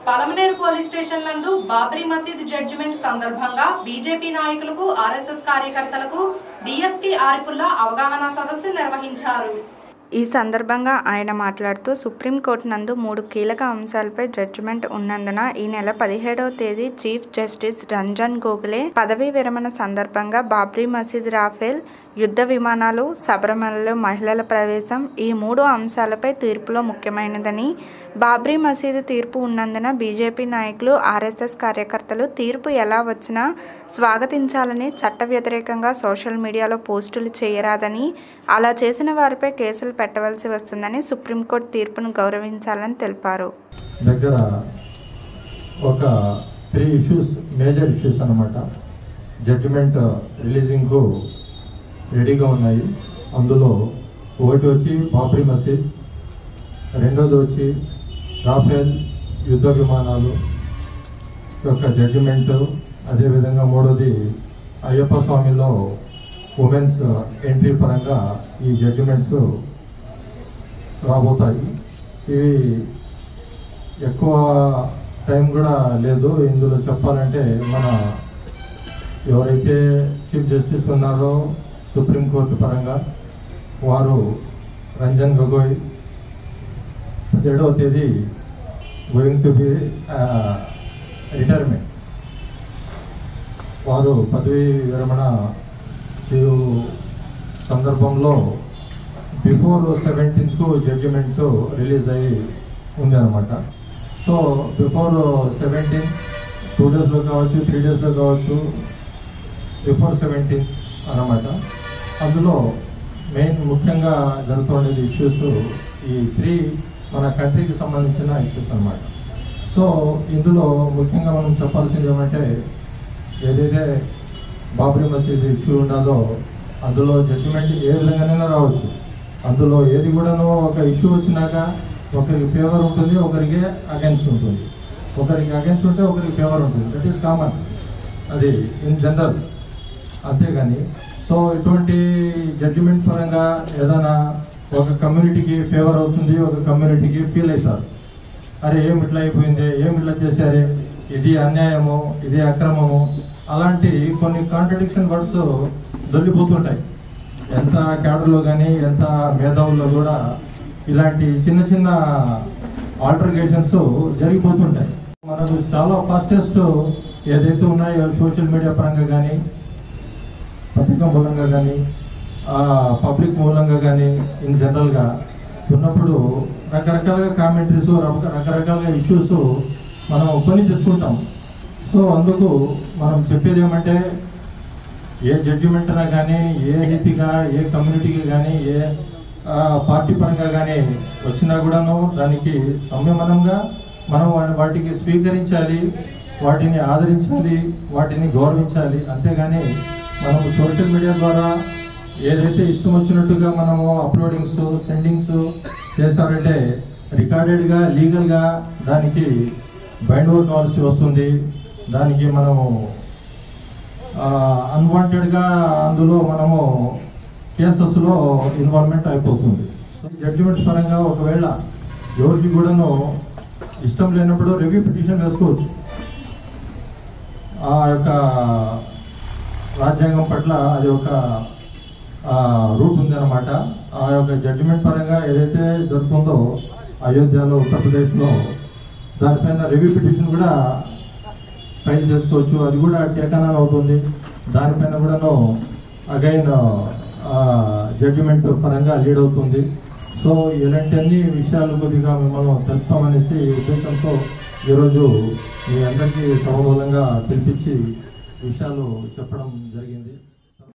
Palamaner police station నందు బాబ్రీ మసీద్ judgement సందర్భంగా బీజేపీ నాయకులకు ఆర్ఎస్ఎస్ కార్యకర్తలకు డీఎస్పీ ఆరిఫుల్లా అవగాహన సదస్సు నిర్వహించారు ఈ సందర్భంగా ఆయన మాట్లాడుతూ సుప్రీంకోర్టు నందు మూడు కీలక అంశాలపై జడ్జిమెంట్ ఉన్నందున ఈ నెల పదిహేడవ తేదీ చీఫ్ జస్టిస్ రంజన్ గోఖలే పదవీ విరమణ సందర్భంగా బాబ్రీ మసీద్ రాఫేల్ యుద్ధ విమానాలు శబరిమలలో మహిళల ప్రవేశం ఈ మూడు అంశాలపై తీర్పులో ముఖ్యమైనదని బాబ్రీ మసీదు తీర్పు ఉన్నందున బీజేపీ నాయకులు ఆర్ఎస్ఎస్ కార్యకర్తలు తీర్పు ఎలా వచ్చినా స్వాగతించాలని చట్ట వ్యతిరేకంగా సోషల్ మీడియాలో పోస్టులు చేయరాదని అలా చేసిన వారిపై కేసులు పెట్టవలసి వస్తుందని సుప్రీంకోర్టు తీర్పును గౌరవించాలని తెలిపారు దగ్గర ఒక త్రీ ఇష్యూస్ మేజర్ ఇష్యూస్ అన్నమాట జడ్జిమెంట్ రిలీజింగ్కు రెడీగా ఉన్నాయి అందులో ఒకటి వచ్చి బాబ్రీ మసీద్ రెండోది వచ్చి రాఫేల్ యుద్ధ విమానాలు యొక్క జడ్జిమెంట్ అదేవిధంగా మూడోది అయ్యప్ప స్వామిలో ఉమెన్స్ ఎంట్రీ పరంగా ఈ జడ్జిమెంట్స్ రాబోతాయి ఇవి ఎక్కువ టైం కూడా లేదు ఇందులో చెప్పాలంటే మన ఎవరైతే చీఫ్ జస్టిస్ ఉన్నారో సుప్రీంకోర్టు పరంగా వారు రంజన్ గొగోయ్ ఏడవ తేదీ గోయింగ్ టు బి రిటైర్మెంట్ వారు పదవీ విరమణ చేయు సందర్భంలో బిఫోర్ సెవెంటీన్త్కు జడ్జిమెంట్ రిలీజ్ అయ్యి ఉంది అనమాట సో బిఫోర్ సెవెంటీన్ టూ డేస్లో కావచ్చు త్రీ డేస్లో కావచ్చు బిఫోర్ సెవెంటీన్ అన్నమాట అందులో మెయిన్ ముఖ్యంగా జరుగుతుండేది ఇష్యూస్ ఈ త్రీ మన కంట్రీకి సంబంధించిన ఇష్యూస్ అన్నమాట సో ఇందులో ముఖ్యంగా మనం చెప్పాల్సింది ఏమంటే ఏదైతే బాబ్రీ మసీద్ ఇష్యూ ఉన్నదో అందులో జడ్జిమెంట్ ఏ విధంగానైనా రావచ్చు అందులో ఏది కూడాను ఒక ఇష్యూ వచ్చినాక ఒకరికి ఫేవర్ ఉంటుంది ఒకరికి అగెన్స్ట్ ఉంటుంది ఒకరికి అగెన్స్ట్ ఉంటే ఒకరికి ఫేవర్ ఉంటుంది దట్ ఈస్ కామన్ అది ఇన్ జనరల్ అంతేగాని సో ఇటువంటి జడ్జిమెంట్ పరంగా ఏదైనా ఒక కమ్యూనిటీకి ఫేవర్ అవుతుంది ఒక కమ్యూనిటీకి ఫీల్ అవుతారు అరే ఏం ఇట్లా అయిపోయింది ఏం ఇట్లా చేశారే ఇది అన్యాయము ఇది అక్రమము అలాంటి కొన్ని కాంట్రడిక్షన్ వర్డ్స్ దొల్లిపోతుంటాయి ఎంత క్యాడర్లో కానీ ఎంత మేధావుల్లో కూడా ఇలాంటి చిన్న చిన్న ఆల్టర్గేషన్స్ జరిగిపోతుంటాయి మనకు చాలా ఫాస్టెస్ట్ ఏదైతే ఉన్నాయో సోషల్ మీడియా పరంగా కానీ పత్రిక మూలంగా కానీ పబ్లిక్ మూలంగా కానీ ఇన్ జనరల్గా ఉన్నప్పుడు రకరకాలుగా కామెంటరీస్ రకరకాలుగా ఇష్యూస్ మనం కొని తెచ్చుకుంటాం సో అందుకు మనం చెప్పేది ఏమంటే ఏ జడ్జిమెంట్ అయినా కానీ ఏ రీతిగా ఏ కమ్యూనిటీకి కానీ ఏ ఆ, పార్టీ పరంగా కానీ వచ్చినా కూడాను దానికి సంయమనంగా మనం వా- వాటికి స్వీకరించాలి వాటిని ఆదరించాలి వాటిని గౌరవించాలి అంతేగాని మనం సోషల్ మీడియా ద్వారా ఏదైతే ఇష్టం వచ్చినట్టుగా మనము అప్లోడింగ్స్ సెండింగ్స్ చేశారంటే రికార్డెడ్గా లీగల్గా దానికి బైండ్ ఓవర్ కావాల్సి వస్తుంది దానికి మనము అన్వాంటెడ్గా అందులో మనము కేసెస్లో ఇన్వాల్వ్మెంట్ అయిపోతుంది సో జడ్జిమెంట్ పరంగా ఒకవేళ ఎవరికి కూడాను ఇష్టం లేనప్పుడు రివ్యూ పిటిషన్ వేసుకోవచ్చు ఆ యొక్క రాజ్యాంగం పట్ల అది ఒక రూట్ ఉందన్నమాట ఆ యొక్క జడ్జిమెంట్ పరంగా ఏదైతే జరుగుతుందో అయోధ్యలో ఉత్తరప్రదేశ్లో దానిపైన రివ్యూ పిటిషన్ కూడా ఫైల్ చేసుకోవచ్చు అది కూడా టేకన్ అవుతుంది దానిపైన కూడాను అగైన్ జడ్జిమెంట్ పరంగా లీడ్ అవుతుంది సో ఇలాంటి అన్ని విషయాలు కొద్దిగా మిమ్మల్ని తెలుపుతామనేసి ఉద్దేశంతో ఈరోజు మీ అందరికీ సమూలంగా పిలిపించి విషయాలు చెప్పడం జరిగింది